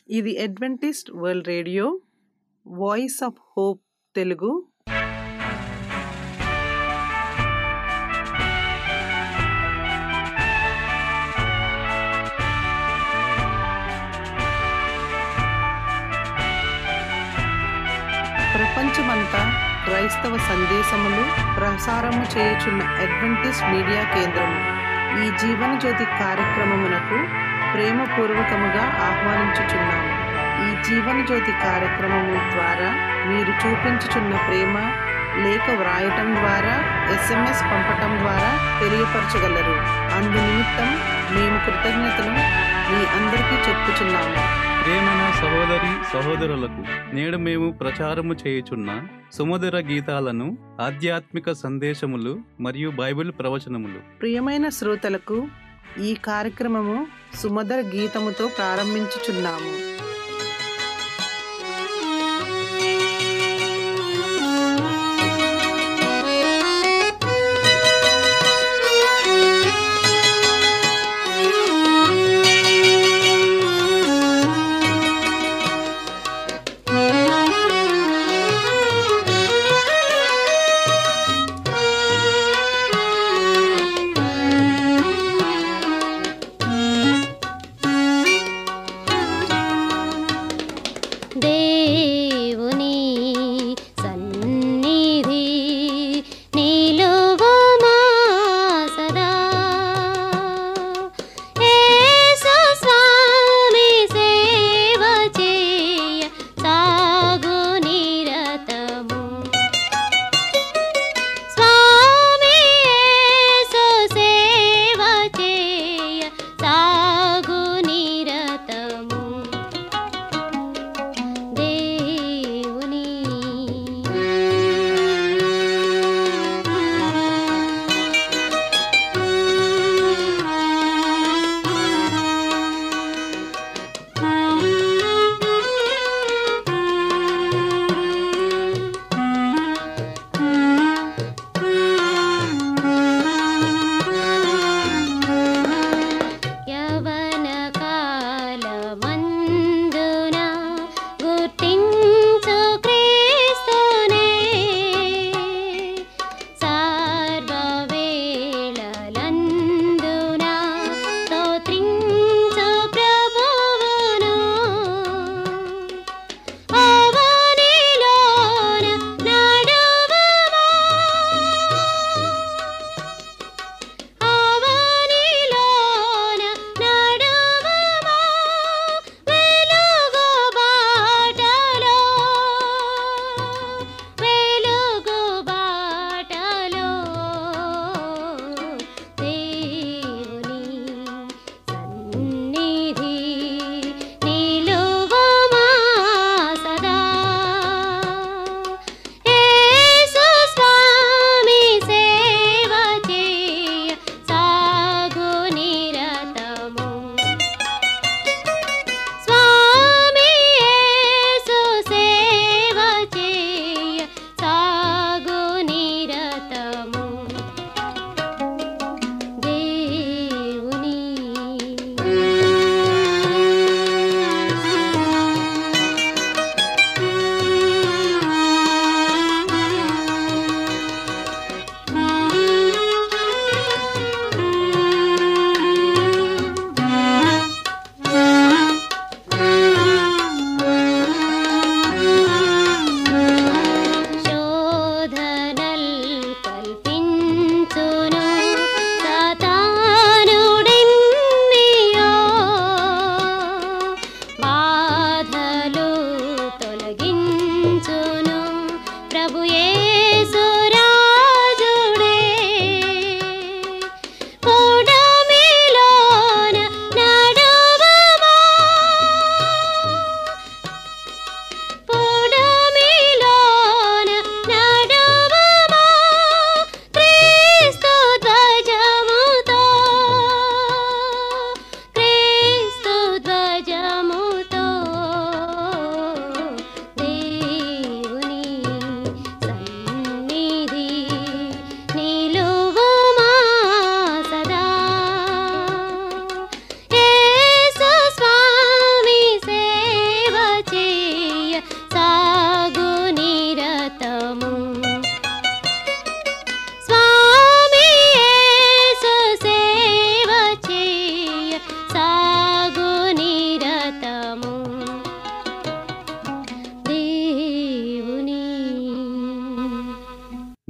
ఇది Adventist world radio voice of hope Telugu ప్రపంచమంతా క్రైస్తవ సందేశములు ప్రసారము చేయుచున్న అడ్వెంటిస్ట్ మీడియా కేంద్రము ఈ జీవన జ్యోతి కార్యక్రమమునకు ప్రేమపూర్వకముగా ఆహ్వానించుచున్నాము ఈ జీవన జ్యోతి కార్యక్రమము ద్వారా మీరు చూపించుచున్న ప్రేమ లేఖ వ్రాయటం ద్వారా ఎస్ఎంఎస్ పంపటం ద్వారా తెలియపరచగలరు అందు నిమిత్తం మేము కృతజ్ఞతలు మీ అందరికీ చెప్పుచున్నాము ప్రేమన సహోదరి సహోదరులకు నేడు మేము ప్రచారము చేయుచున్న సుమధుర గీతాలను ఆధ్యాత్మిక సందేశములు మరియు బైబిల్ ప్రవచనములు ప్రియమైన శ్రోతలకు ఈ కార్యక్రమము సుమధుర గీతముతో ప్రారంభించుచున్నాము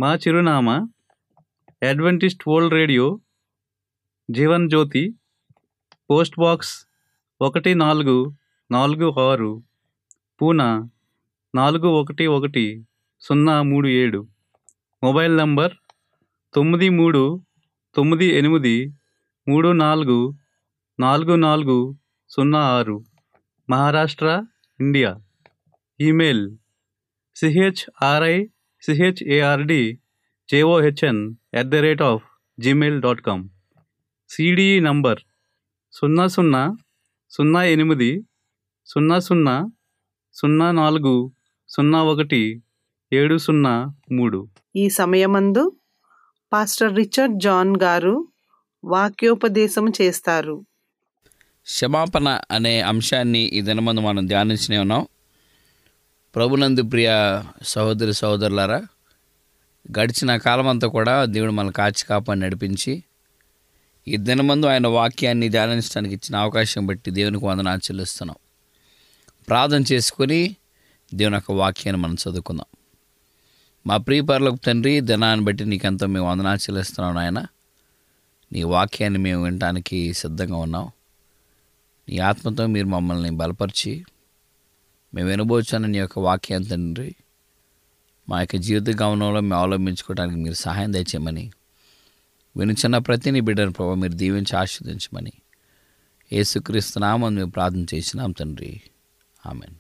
మా చిరునామా Adventist world radio Jeevan Jyothi post box ఒకటి నాలుగు నాలుగు ఆరు పూనా నాలుగు ఒకటి ఒకటి సున్నా మూడు ఏడు మొబైల్ నంబర్ తొమ్మిది మూడు తొమ్మిది ఎనిమిది మూడు నాలుగు నాలుగు నాలుగు సున్నా ఆరు Maharashtra India email CHRI CHARD JOHN at the rate of gmail dot com CDE number సున్నా సున్నా సున్నా ఎనిమిది సున్నా సున్నా సున్నా నాలుగు సున్నా ఒకటి ఏడు సున్నా మూడు ఈ సమయమందు పాస్టర్ రిచర్డ్ జాన్ గారు వాక్యోపదేశం చేస్తారు క్షమాపణ అనే అంశాన్ని ఈ దినమందు మనం ధ్యానించనే ఉన్నాం ప్రభునందు ప్రియ సహోదరి సహోదరులారా గడిచిన కాలమంతా కూడా దేవుడు మన కాచి కాపాడి నడిపించి ఈ దినమందు ఆయన వాక్యాన్ని ధ్యానించడానికి ఇచ్చిన అవకాశం బట్టి దేవునికి వందనాలు చెల్లిస్తున్నాం ప్రార్థన చేసుకొని దేవుని యొక్క వాక్యాన్ని మనం చదువుకుందాం మా ప్రియపరులకు తండ్రి దినాన్ని బట్టి నీకెంతో మేము వందనాలు చెల్లిస్తున్నాం ఆయన నీ వాక్యాన్ని మేము వినటానికి సిద్ధంగా ఉన్నాం నీ ఆత్మతో మీరు మమ్మల్ని బలపరిచి మేము వినబోచున్న నీ యొక్క వాక్యం తండ్రి మా యొక్క జీవిత గమనంలో మేము అవలంబించుకోవడానికి మీరు సహాయం దయచేయమని వినుచున్న ప్రతి నీ బిడ్డను ప్రభావ మీరు దీవించి ఆస్వాదించమని యేసుక్రీస్తు నామని మేము ప్రార్థన చేసినాం తండ్రి ఆమెన్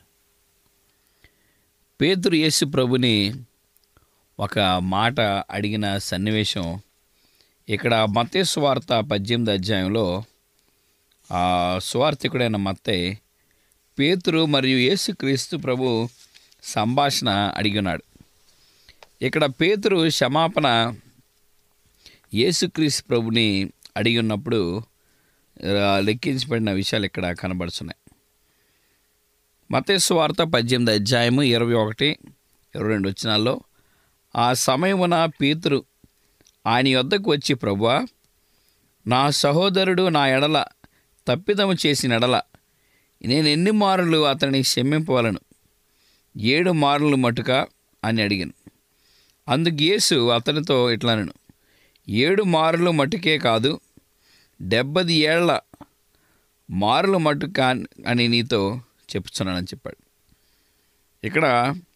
పేతురు యేసు ప్రభుని ఒక మాట అడిగిన సన్నివేశం ఇక్కడ మత్తయి సువార్త పద్దెనిమిది అధ్యాయంలో ఆ సువార్థికుడైన మత్తయి పేతురు మరియు యేసుక్రీస్తు ప్రభు సంభాషణ అడిగినాడు ఇక్కడ పేతురు క్షమాపణ యేసుక్రీస్తు ప్రభుని అడిగి ఉన్నప్పుడు ఆ, లెక్కించబడిన విషయాలు ఇక్కడ కనబడుతున్నాయి మతేసు వార్త పద్దెనిమిది అధ్యాయము ఇరవై ఒకటి ఇరవై రెండు వచ్చినాల్లో ఆ సమయమున పేతురు ఆయన యొద్దకు వచ్చి ప్రభువా నా సహోదరుడు నా ఎడల తప్పిదము చేసిన ఎడల నేను ఎన్ని మారులు అతనిని క్షమింపవలను ఏడు మారులు మటుక అని అడిగాను అందుకు యేసు అతనితో ఇట్లనను ఏడు మారులు మటుకే కాదు డెబ్బది ఏళ్ల మారులు మటుక అని నీతో చెప్తున్నానని చెప్పాడు ఇక్కడ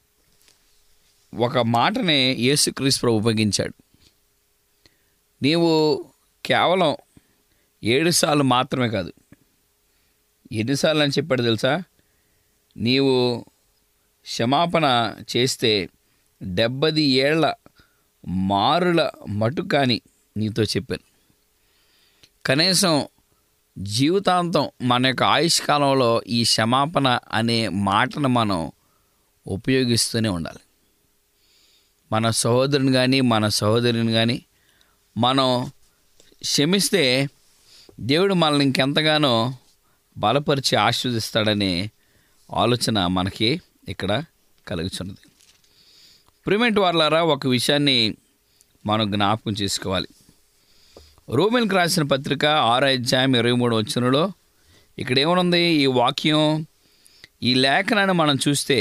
ఒక మాటనే యేసుక్రీస్తు ప్రభు ఉపయోగించాడు నీవు కేవలం ఏడు సార్లు మాత్రమే కాదు ఎన్నిసార్లు అని చెప్పాడు తెలుసా నీవు క్షమాపణ చేస్తే డెబ్బది ఏళ్ల మారుల మటుకాని నీతో చెప్పాను కనీసం జీవితాంతం మన యొక్క ఆయుష్ కాలంలో ఈ క్షమాపణ అనే మాటను మనం ఉపయోగిస్తూనే ఉండాలి మన సహోదరుని కానీ మన సహోదరుని కానీ మనం క్షమిస్తే దేవుడు మనల్ని ఇంకెంతగానో బలపరిచి ఆశీర్వదిస్తాడనే ఆలోచన మనకి ఇక్కడ కలుగుతున్నది ప్రిమెంట్ వాళ్ళారా ఒక విషయాన్ని మనం జ్ఞాపకం చేసుకోవాలి రోమిన్కి రాసిన పత్రిక ఆరో అధ్యాయం ఇరవై మూడు వచ్చినలో ఇక్కడ ఏమనుంది ఈ వాక్యం ఈ లేఖనాన్ని మనం చూస్తే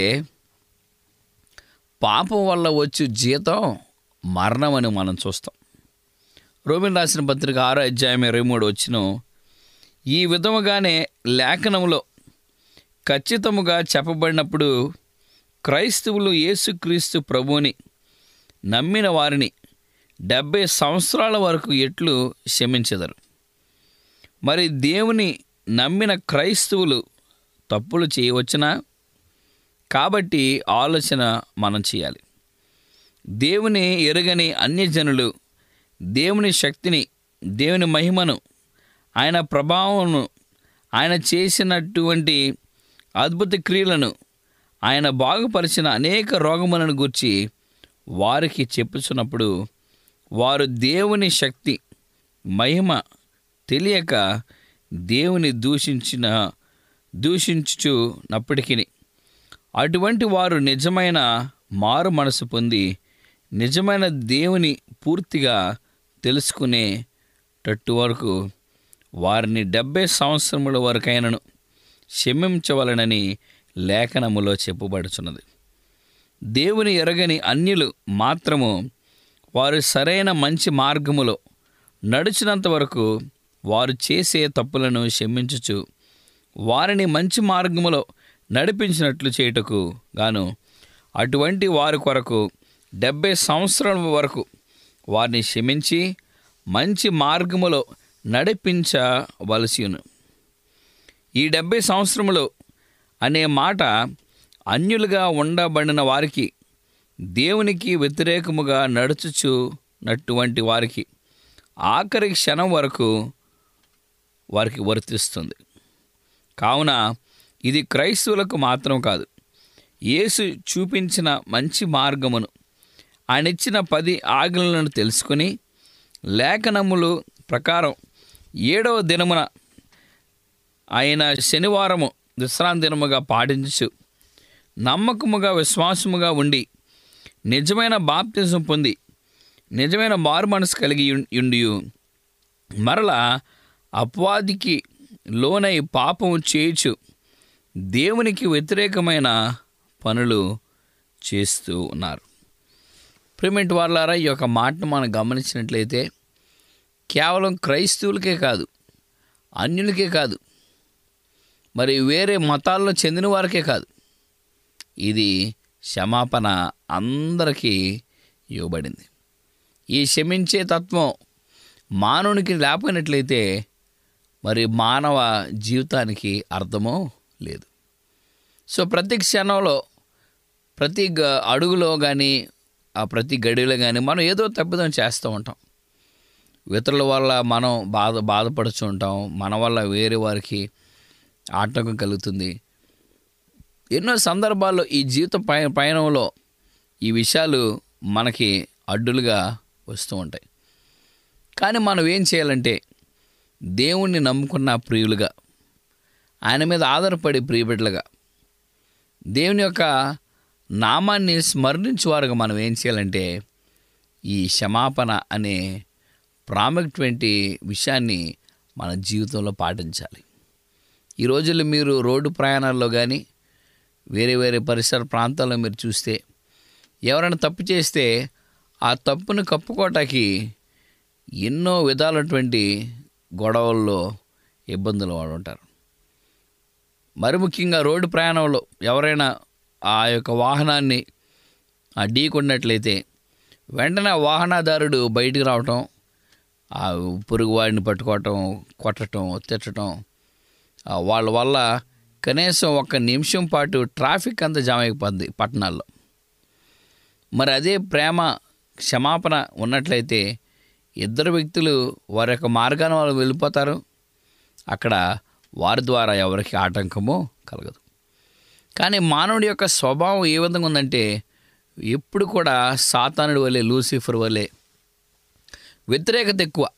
పాపం వల్ల వచ్చే జీతం మరణం అని మనం చూస్తాం రోమిన్ రాసిన పత్రిక ఆరో అధ్యాయం ఇరవై మూడు వచ్చిన ఈ విధముగానే లేఖనములో ఖచ్చితముగా చెప్పబడినప్పుడు క్రైస్తవులు యేసుక్రీస్తు ప్రభువుని నమ్మిన వారిని డెబ్బై సంవత్సరాల వరకు ఎట్లు క్షమించెదరు మరి దేవుని నమ్మిన క్రైస్తవులు తప్పులు చేయవచ్చునా కాబట్టి ఆలోచన మనం చేయాలి దేవుని ఎరుగని అన్యజనులు దేవుని శక్తిని దేవుని మహిమను ఆయన ప్రభావమును ఆయన చేసినటువంటి అద్భుత క్రియలను ఆయన బాగుపరిచిన అనేక రోగములను గూర్చి వారికి చెప్పుచున్నప్పుడు వారు దేవుని శక్తి మహిమ తెలియక దేవుని దూషించిన దూషించుచున్నప్పటికీ అటువంటి వారు నిజమైన మారు మనసు పొంది నిజమైన దేవుని పూర్తిగా తెలుసుకునేటట్టు వరకు వారిని డెబ్బై సంవత్సరముల వరకైనను క్షమించవలనని లేఖనములో చెప్పబడుచున్నది దేవుని ఎరగని అన్యులు మాత్రము వారు సరైన మంచి మార్గములో నడిచినంత వరకు వారు చేసే తప్పులను క్షమించుచు వారిని మంచి మార్గములో నడిపించినట్లు చేయుటకు గాను అటువంటి వారి కొరకు డెబ్బై సంవత్సరాల వరకు వారిని క్షమించి మంచి మార్గములో నడిపించవలసిను ఈ డెబ్బై సంవత్సరములు అనే మాట అన్యులుగా ఉండబడిన వారికి దేవునికి వ్యతిరేకముగా నడుచుచున్నటువంటి వారికి ఆఖరి క్షణం వరకు వారికి వర్తిస్తుంది కావున ఇది క్రైస్తవులకు మాత్రం కాదు యేసు చూపించిన మంచి మార్గమును ఆయన ఇచ్చిన పది ఆజ్ఞలను తెలుసుకుని లేఖనములు ప్రకారం ఏడవ దినమున ఆయన శనివారము విశ్రాంతి దినముగా పాటించు నమ్మకముగా విశ్వాసముగా ఉండి నిజమైన బాప్తిజం పొంది నిజమైన మారు మనసు కలిగి ఉం- ఉండి మరలా అపవాదికి లోనై పాపం చేయుచు దేవునికి వ్యతిరేకమైన పనులు చేస్తూ ఉన్నారు ప్రిమెంట్ వాళ్ళారా ఈ యొక్క మాటను మనం గమనించినట్లయితే కేవలం క్రైస్తవులకే కాదు అన్యులకే కాదు మరి వేరే మతాల్లో చెందిన వారికే కాదు ఇది క్షమాపణ అందరికీ ఇవ్వబడింది ఈ క్షమించే తత్వం మానవునికి లేకపోయినట్లయితే మరి మానవ జీవితానికి అర్థమో లేదు సో ప్రతి క్షణంలో ప్రతి గ- అడుగులో కానీ ఆ ప్రతి గడిలో కానీ మనం ఏదో తప్పిదం చేస్తూ ఉంటాం ఇతరుల వల్ల మనం బాధ బాధపడుతూ ఉంటాం మన వల్ల వేరే వారికి ఆటంకం కలుగుతుంది ఎన్నో సందర్భాల్లో ఈ జీవిత పయ పయనంలో ఈ విషయాలు మనకి అడ్డులుగా వస్తూ ఉంటాయి కానీ మనం ఏం చేయాలంటే దేవుణ్ణి నమ్ముకున్న ప్రియులుగా ఆయన మీద ఆధారపడి ప్రియబిడ్డలుగా దేవుని యొక్క నామాన్ని స్మరించువారుగా మనం ఏం చేయాలంటే ఈ క్షమాపణ అనే ప్రాముఖ్యమైన విషయాన్ని మన జీవితంలో పాటించాలి ఈ రోజుల్లో మీరు రోడ్డు ప్రయాణాల్లో కానీ వేరే వేరే పరిసర ప్రాంతాల్లో మీరు చూస్తే ఎవరైనా తప్పు చేస్తే ఆ తప్పును కప్పుకోవటానికి ఎన్నో విధాలైనటువంటి గొడవల్లో ఇబ్బందులు వాడు ఉంటారు మరి ముఖ్యంగా రోడ్డు ప్రయాణంలో ఎవరైనా ఆ యొక్క వాహనాన్ని ఆ ఢీకొన్నట్లయితే వెంటనే ఆ వాహనదారుడు బయటికి రావటం ఆ పొరుగు వాడిని పట్టుకోవటం కొట్టడం తిట్టడం ఆ వాళ్ళ వల్ల కనీసం ఒక నిమిషం పాటు ట్రాఫిక్ అంతా జామ్ అయిపోద్ది పట్టణాల్లో మరి అదే ప్రేమ క్షమాపణ ఉన్నట్లయితే ఇద్దరు వ్యక్తులు వారి యొక్క మార్గాన్ని వాళ్ళు వెళ్ళిపోతారు అక్కడ వారి ద్వారా ఎవరికి ఆటంకము కలగదు కానీ మానవుడి యొక్క స్వభావం ఏ విధంగా ఉందంటే ఎప్పుడు కూడా సాతానుడి వలె లూసిఫర్ వలె వ్యతిరేకత ఎక్కువ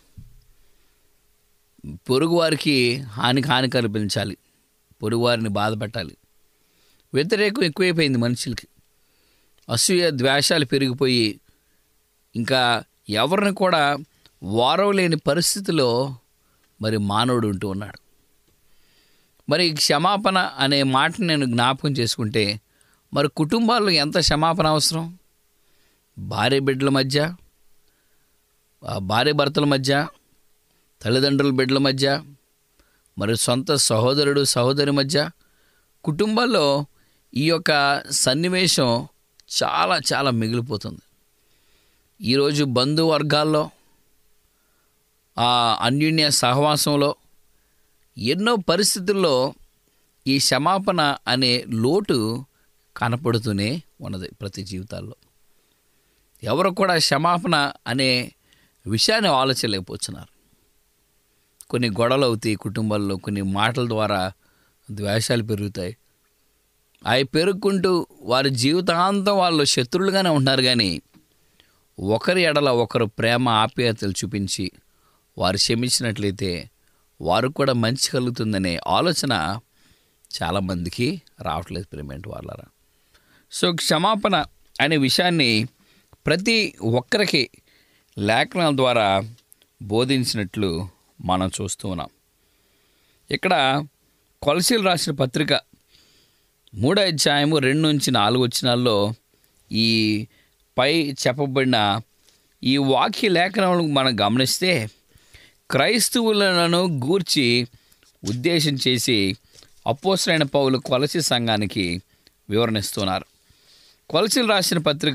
పొరుగు వారికి హాని హాని కల్పించాలి పొరుగు వారిని బాధ పెట్టాలి వ్యతిరేకం ఎక్కువైపోయింది మనుషులకి అసూయ ద్వేషాలు పెరిగిపోయి ఇంకా ఎవరిని కూడా వారవలేని పరిస్థితిలో మరి మానవుడు ఉంటూ ఉన్నాడు మరి క్షమాపణ అనే మాటను నేను జ్ఞాపకం చేసుకుంటే మరి కుటుంబాల్లో ఎంత క్షమాపణ అవసరం భార్య బిడ్డల మధ్య ఆ భార్య భర్తల మధ్య తల్లిదండ్రుల బిడ్డల మధ్య మరి సొంత సహోదరుడు సహోదరి మధ్య కుటుంబాల్లో ఈ యొక్క సన్నివేశం చాలా చాలా మిగిలిపోతుంది ఈరోజు బంధువర్గాల్లో ఆ అన్యోన్య సహవాసంలో ఎన్నో పరిస్థితుల్లో ఈ క్షమాపణ అనే లోటు కనపడుతూనే ఉన్నది ప్రతి జీవితాల్లో ఎవరు కూడా క్షమాపణ అనే విషయాన్ని ఆలోచించలేకపోతున్నారు కొన్ని గొడవలు అవుతాయి కుటుంబాల్లో కొన్ని మాటల ద్వారా ద్వేషాలు పెరుగుతాయి అవి పెరుగుకుంటూ వారి జీవితాంతం వాళ్ళు శత్రువులుగానే ఉంటున్నారు కానీ ఒకరి ఎడల ఒకరు ప్రేమ ఆప్యాయతలు చూపించి వారు క్షమించినట్లయితే వారు కూడా మంచి కలుగుతుందనే ఆలోచన చాలామందికి రావట్లేదు ప్రేమేంటి వాళ్ళరా సో క్షమాపణ అనే విషయాన్ని ప్రతి ఒక్కరికి లేఖనాల ద్వారా బోధించినట్లు మనం చూస్తూ ఉన్నాం ఇక్కడ కొలసీలు రాసిన పత్రిక మూడో అధ్యాయము రెండు నుంచి నాలుగు వచ్చినాల్లో ఈ పై చెప్పబడిన ఈ వాక్య లేఖనములను మనం గమనిస్తే క్రైస్తవులను గూర్చి ఉద్దేశం చేసి అపోసరైన పౌలు కొలసి సంఘానికి వివరణిస్తున్నారు కొలసిలు రాసిన పత్రిక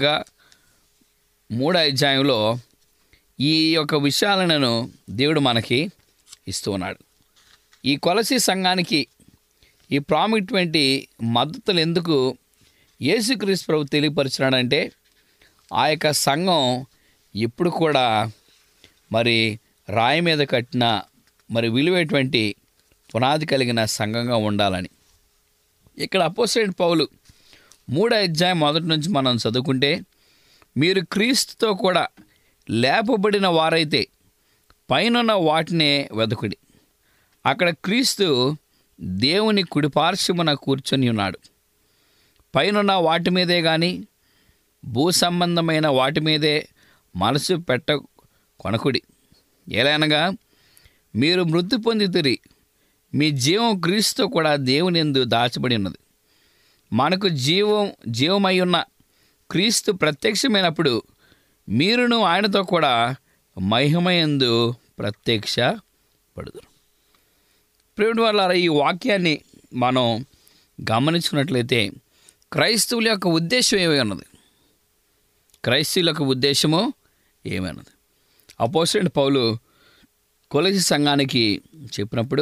మూడో అధ్యాయంలో ఈ యొక్క విషయాలను దేవుడు మనకి ఇస్తూ ఉన్నాడు ఈ కొలసి సంఘానికి ఈ ప్రాముఖ్యమైన మద్దతులు ఎందుకు యేసుక్రీస్తు ప్రభు తెలియపరిచినాడంటే ఆ యొక్క సంఘం ఎప్పుడు కూడా మరి రాయి మీద కట్టిన మరి విలువైనటువంటి పునాది కలిగిన సంఘంగా ఉండాలని ఇక్కడ అపోసైడ్ పౌలు మూడో అధ్యాయం మొదటి నుంచి మనం చదువుకుంటే మీరు క్రీస్తుతో కూడా లేపబడిన వారైతే పైనున్న వాటినే వెదకుడి అక్కడ క్రీస్తు దేవుని కుడిపార్శ్వమున కూర్చొని ఉన్నాడు పైనున్న వాటి మీదే కానీ భూ సంబంధమైన వాటి మీదే మనసు పెట్ట కొనకుడి ఎలానగా మీరు మృతి పొందితిరి మీ జీవం క్రీస్తు కూడా దేవుని ఎందు దాచబడి ఉన్నది మనకు జీవం జీవమై ఉన్న క్రీస్తు ప్రత్యక్షమైనప్పుడు మీరును ఆయనతో కూడా మహిమయందు ప్రత్యక్ష పడుదురు ప్రేమిటి వల్ల ఈ వాక్యాన్ని మనం గమనించుకున్నట్లయితే క్రైస్తవుల యొక్క ఉద్దేశం ఏమై ఉన్నది క్రైస్తవుల యొక్క ఉద్దేశము ఏమైనది అపోజిట్ పౌలు కొలసి సంఘానికి చెప్పినప్పుడు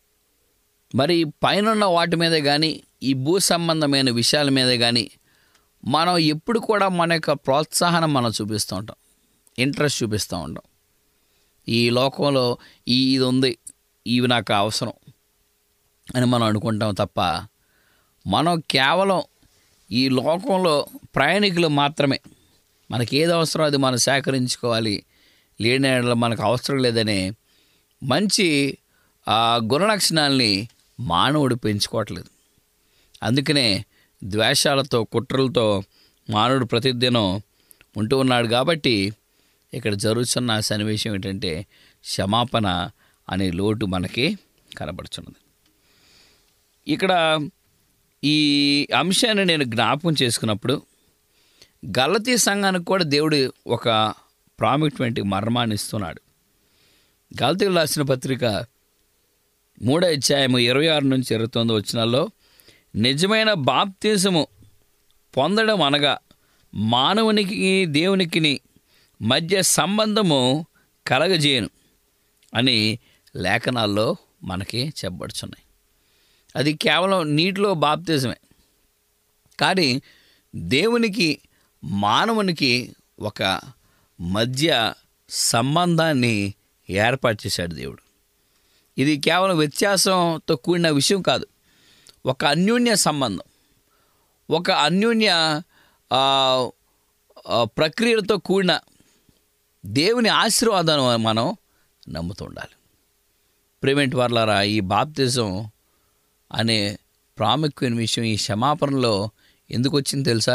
మరి పైన వాటి మీద కానీ ఈ భూ సంబంధమైన విషయాల మీద కానీ మనం ఎప్పుడు కూడా మన యొక్క ప్రోత్సాహనం మనం చూపిస్తూ ఉంటాం ఇంట్రెస్ట్ చూపిస్తూ ఉంటాం ఈ లోకంలో ఈ ఇది ఉంది ఇవి నాకు అవసరం అని మనం అనుకుంటాం తప్ప మనం కేవలం ఈ లోకంలో ప్రయాణికులు మాత్రమే మనకి ఏది అవసరం అది మనం సేకరించుకోవాలి లేని యెడల మనకు అవసరం లేదనే మంచి ఆ గుణలక్షణాలని మానవుడు పెంచుకోవట్లేదు అందుకనే ద్వేషాలతో కుట్రలతో మానవుడు ప్రతిదినం ఉంటూ ఉన్నాడు కాబట్టి ఇక్కడ జరుగుతున్న సన్నివేశం ఏంటంటే క్షమాపణ అనే లోటు మనకి కనబడుచున్నది ఇక్కడ ఈ అంశాన్ని నేను జ్ఞాపకం చేసుకున్నప్పుడు గలతీ సంఘానికి కూడా దేవుడు ఒక ప్రాముఖ్యమైన మర్మాన్ని ఇస్తున్నాడు గలతీలు రాసిన పత్రిక మూడో అధ్యాయము ఇరవై ఆరు నుంచి ఇరవై తొమ్మిది వచ్చినాల్లో నిజమైన బాప్తీసము పొందడం అనగా మానవునికి దేవునికి మధ్య సంబంధము కలగజేయను అని లేఖనాల్లో మనకి చెప్పబడుచున్నాయి అది కేవలం నీటిలో బాప్తిజమే కానీ దేవునికి మానవునికి ఒక మధ్య సంబంధాన్ని ఏర్పాటు చేశాడు దేవుడు ఇది కేవలం వ్యత్యాసంతో కూడిన విషయం కాదు ఒక అన్యోన్య సంబంధం ఒక అన్యోన్య ఆ, ఆ, ప్రక్రియలతో కూడిన దేవుని ఆశీర్వాదం మనం నమ్ముతూ ఉండాలి ప్రేమెంట్ వర్లారా ఈ బాప్తిజం అనే ప్రాముఖ్యమైన విషయం ఈ క్షమాపణలో ఎందుకు వచ్చింది తెలుసా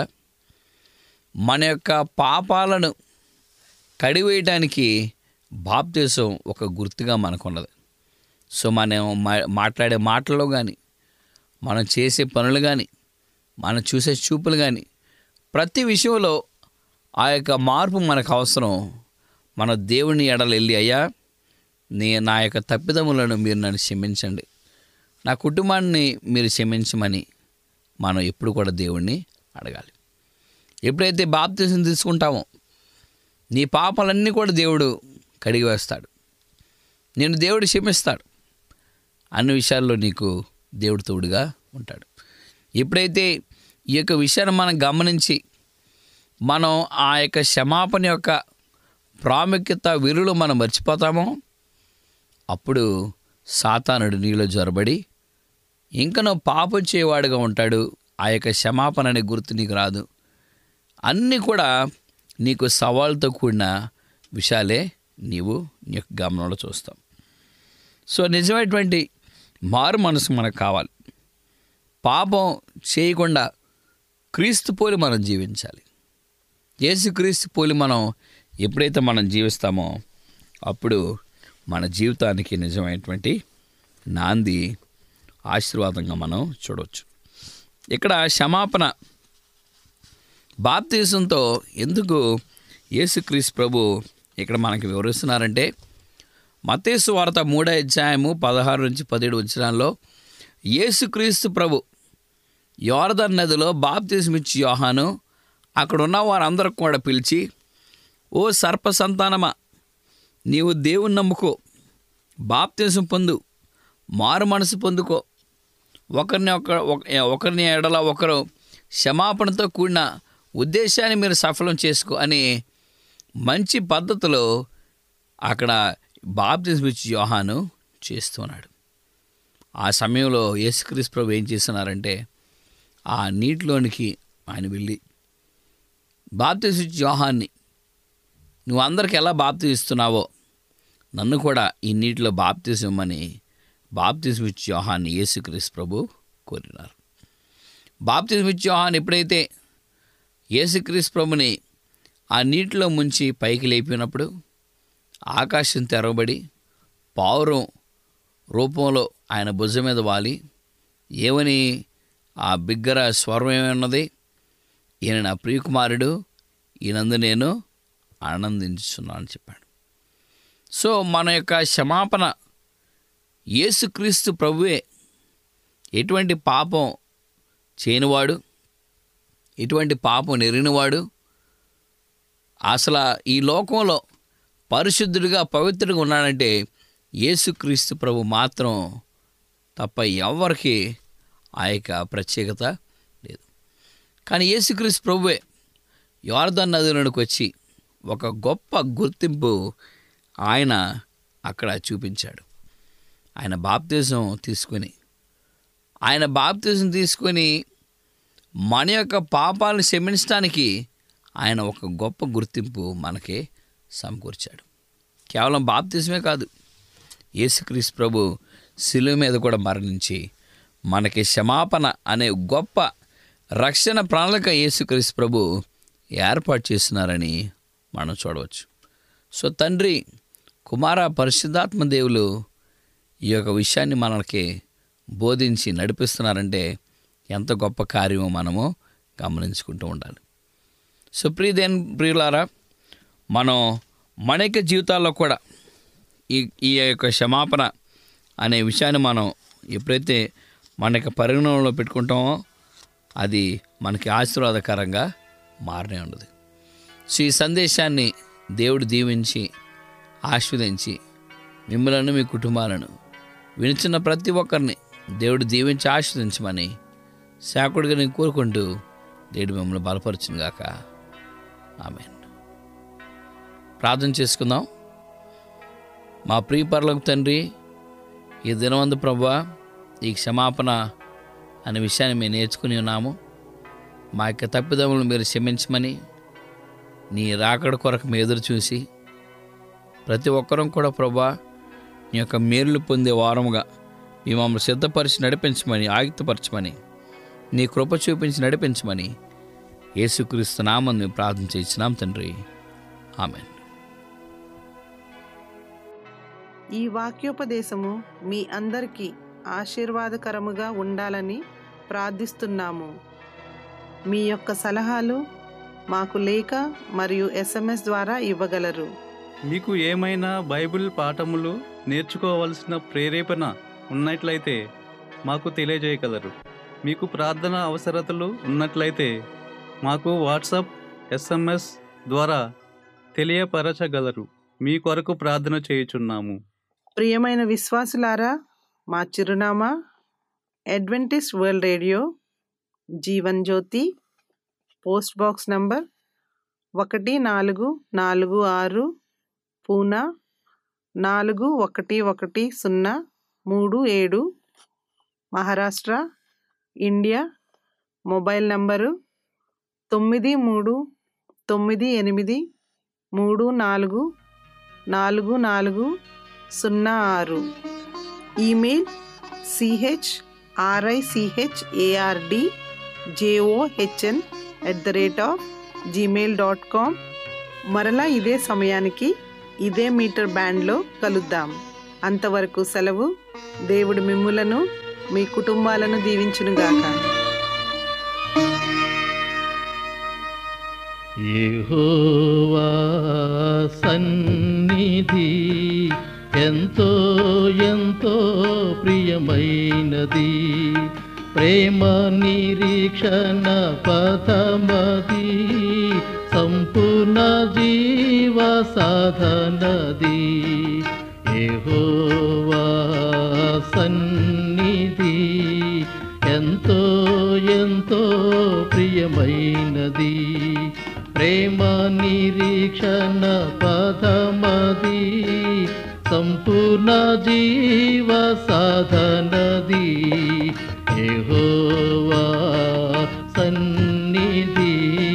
మన యొక్క పాపాలను కడివేయడానికి బాప్తిజం ఒక గుర్తుగా మనకున్నది సో మనం మా- మాట్లాడే మాటల్లో కానీ మనం చేసే పనులు కానీ మనం చూసే చూపులు కానీ ప్రతి విషయంలో ఆ యొక్క మార్పు మనకు అవసరం మన దేవుని ఎడలు వెళ్ళి అయ్యా నీ నా యొక్క తప్పిదములను మీరు నన్ను క్షమించండి నా కుటుంబాన్ని మీరు క్షమించమని మనం ఎప్పుడు కూడా దేవుణ్ణి అడగాలి ఎప్పుడైతే బాప్తీసం తీసుకుంటామో నీ పాపాలన్నీ కూడా దేవుడు కడిగి వేస్తాడు నేను దేవుడు క్షమిస్తాడు అన్ని విషయాల్లో నీకు దేవుడు తోడుగా ఉంటాడు ఎప్పుడైతే ఈ యొక్క విషయాన్ని మనం గమనించి మనం ఆ యొక్క క్షమాపణ యొక్క ప్రాముఖ్యత విలువలు మనం మర్చిపోతామో అప్పుడు సాతానుడు నీలో జొరబడి ఇంకనో పాపం చేయవాడుగా ఉంటాడు ఆ యొక్క క్షమాపణ అనే గుర్తు నీకు రాదు అన్నీ కూడా నీకు సవాళ్ళతో కూడిన విషయాలే నీవు నీ యొక్క గమనంలో చూస్తావు సో నిజమైనటువంటి మారు మనసు మనకు కావాలి పాపం చేయకుండా క్రీస్తు పోలి మనం జీవించాలి యేసు క్రీస్తు పోలి మనం ఎప్పుడైతే మనం జీవిస్తామో అప్పుడు మన జీవితానికి నిజమైనటువంటి నాంది ఆశీర్వాదంగా మనం చూడవచ్చు ఇక్కడ క్షమాపణ బాప్తీసంతో ఎందుకు యేసుక్రీస్తు ప్రభు ఇక్కడ మనకి వివరిస్తున్నారంటే మతేసు వార్త మూడో అధ్యాయము పదహారు నుంచి పదిహేడు వచ్చినాల్లో యేసుక్రీస్తు ప్రభు యోర్దన్ నదిలో బాప్తిజమిచ్చి యోహాను అక్కడ ఉన్న వారందరూ కూడా పిలిచి ఓ సర్ప సంతానమా నీవు దేవుని నమ్ముకో బాప్తిజం పొందు మారు మనసు పొందుకో ఒకరిని ఒక ఒక- ఒకరిని ఎడల ఒకరు క్షమాపణతో కూడిన ఉద్దేశాన్ని మీరు సఫలం చేసుకో అని మంచి పద్ధతిలో అక్కడ బాప్తిజం ఇచ్చి యోహాను చేస్తున్నాడు ఆ సమయంలో యేసుక్రీస్తు ప్రభు ఏం చేస్తున్నారంటే ఆ నీటిలోనికి ఆయన వెళ్ళి బాప్తిజం ఇచ్చి యోహాన్ని నువ్వు అందరికి ఎలా బాప్తిజం ఇస్తున్నావో నన్ను కూడా ఈ నీటిలో బాప్తిజం ఇమ్మని బాప్తిజం ఇచ్చి యోహాన్ని యేసుక్రీస్తు ప్రభు కోరినారు బాప్తిజం ఇచ్చి యోహాన్ ఎప్పుడైతే యేసుక్రీస్తు ప్రభుని ఆ నీటిలో ముంచి పైకి లేపినప్పుడు ఆకాశం తెరవబడి పావురం రూపంలో ఆయన భుజం మీద వాలి ఏమని ఆ బిగ్గర స్వరం ఏమన్నది ఈయన నా ప్రియకుమారుడు ఈయనందు నేను ఆనందించున్నాను అని చెప్పాడు సో మన యొక్క క్షమాపణ యేసుక్రీస్తు ప్రభువే ఎటువంటి పాపం చేయనివాడు ఎటువంటి పాపం నెరిగినవాడు అసలు ఈ లోకంలో పరిశుద్ధుడిగా పవిత్రుడిగా ఉన్నాడంటే యేసుక్రీస్తు ప్రభు మాత్రం తప్ప ఎవరికి ఆ యొక్క ప్రత్యేకత లేదు కానీ యేసుక్రీస్తు ప్రభువే యోర్ధన్ నదిలోనికి వచ్చి ఒక గొప్ప గుర్తింపు ఆయన అక్కడ చూపించాడు ఆయన బాప్తిజం తీసుకొని ఆయన బాప్తిజం తీసుకొని మన యొక్క పాపాలను క్షమించడానికి ఆయన ఒక గొప్ప గుర్తింపు మనకి సమకూర్చాడు కేవలం బాప్తిజమే కాదు యేసుక్రీస్తు ప్రభు శిలువ మీద కూడా మరణించి మనకి క్షమాపణ అనే గొప్ప రక్షణ ప్రణాళిక యేసుక్రీస్తు ప్రభు ఏర్పాటు చేస్తున్నారని మనం చూడవచ్చు సో తండ్రి కుమార పరిశుద్ధాత్మ దేవులు ఈ యొక్క విషయాన్ని మనకి బోధించి నడిపిస్తున్నారంటే ఎంత గొప్ప కార్యమో మనము గమనించుకుంటూ ఉండాలి సో ప్రియదేన్ ప్రియులారా మనం మన యొక్క జీవితాల్లో కూడా ఈ ఈ యొక్క క్షమాపణ అనే విషయాన్ని మనం ఎప్పుడైతే మన యొక్క పరిగణనలో పెట్టుకుంటామో అది మనకి ఆశీర్వాదకరంగా మారనే ఉండదు సో ఈ సందేశాన్ని దేవుడు దీవించి ఆస్వాదించి మిమ్మలను మీ కుటుంబాలను వినిచిన ప్రతి ఒక్కరిని దేవుడు దీవించి ఆస్వాదించమని శాకుడిగా నేను కోరుకుంటూ దేవుడు మిమ్మల్ని బలపరచును గాక ఆమెన్ ప్రార్థన చేసుకుందాం మా ప్రియపరలకు తండ్రి ఈ దినవంతు ప్రభా ఈ క్షమాపణ అనే విషయాన్ని మేము నేర్చుకుని ఉన్నాము మా యొక్క తప్పిదములను మీరు క్షమించమని నీ రాకడ కొరకు మీ ఎదురు చూసి ప్రతి ఒక్కరం కూడా ప్రభా నీ యొక్క మేలులు పొందే వారముగా మీ మమ్మల్ని సిద్ధపరిచి నడిపించమని ఆయుక్తపరచమని నీ కృప చూపించి నడిపించమని యేసుక్రీస్తు నామం మేము ప్రార్థన చేయించినాం తండ్రి ఆమెన్ ఈ వాక్యోపదేశము మీ అందరికీ ఆశీర్వాదకరముగా ఉండాలని ప్రార్థిస్తున్నాము మీ యొక్క సలహాలు మాకు లేఖ మరియు ఎస్ఎంఎస్ ద్వారా ఇవ్వగలరు మీకు ఏమైనా బైబిల్ పాఠములు నేర్చుకోవలసిన ప్రేరేపణ ఉన్నట్లయితే మాకు తెలియజేయగలరు మీకు ప్రార్థన అవసరతలు ఉన్నట్లయితే మాకు వాట్సాప్ ఎస్ఎంఎస్ ద్వారా తెలియపరచగలరు మీ కొరకు ప్రార్థన చేయుచున్నాము ప్రియమైన విశ్వాసులారా మా చిరునామా Adventist world radio Jeevan Jyothi post box number ఒకటి నాలుగు నాలుగు ఆరు పూనా నాలుగు ఒకటి ఒకటి సున్నా మూడు ఏడు మహారాష్ట్ర ఇండియా మొబైల్ నంబరు తొమ్మిది మూడు తొమ్మిది ఎనిమిది మూడు నాలుగు నాలుగు నాలుగు సున్నా ఆరు email CH RICH ARD JOHN at the rate of gmail dot com మరలా ఇదే సమయానికి ఇదే మీటర్ బ్యాండ్లో కలుద్దాం అంతవరకు సెలవు దేవుడు మిమ్ములను మీ కుటుంబాలను దీవించునుగాక యెహోవా సన్నిధి ఎంతో ఎంతో ప్రియమైనది ప్రేమ నిరీక్షణ పథమది సంపూర్ణ జీవ సాధనది యెహోవా సన్నిధి ఎంతో ఎంతో ప్రియమైనది ప్రేమ నిరీక్షణ పదమది సంపూర్ణ జీవ సాధనది యెహోవా సన్నిధి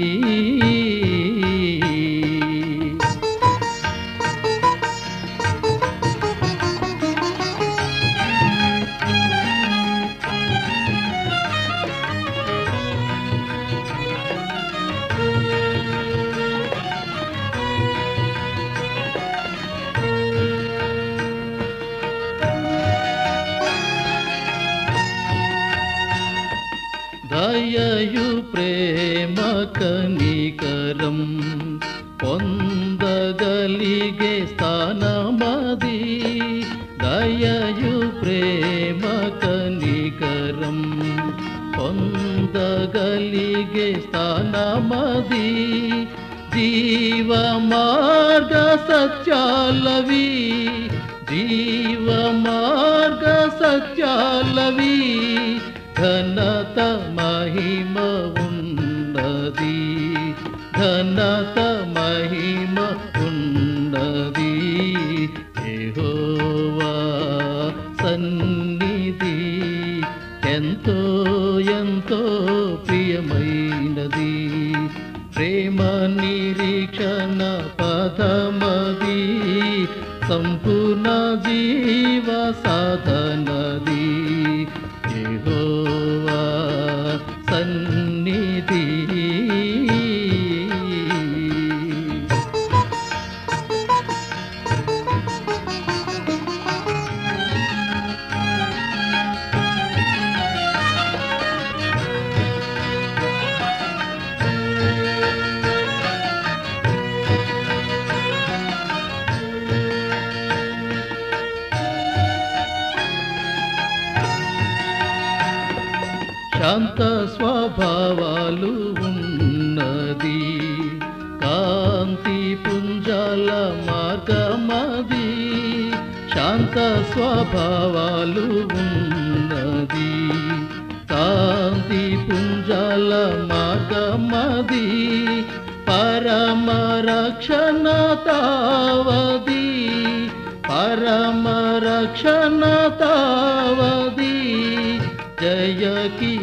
దయయు ప్రేమ కనికరం పొందగలిగే స్థానమది దయయు ప్రేమ కనికరం పొందగలిగే స్థానమది జీవ మార్గ సత్యాలవి జీవ మార్గ సత్యాలవి ఘనత మహిమ ఉన్నది ఘనత మహిమ ఉన్నది యెహోవా సన్నిధి ఎంతో ఎంతో ప్రియమైనది ప్రేమ నిరీక్షణ పదమది సంపూర్ణ జీవ సాధనది యెహోవా సన్నిధి శాంత స్వభావాలు ఉన్నది కాంతి పుంజాల మార్గమది శాంత స్వభావాలు ఉన్నది కాంతి పుంజాల మార్గమది పరమ రక్షణ తావది పరమ రక్షణ తావది జయ కిరీటమది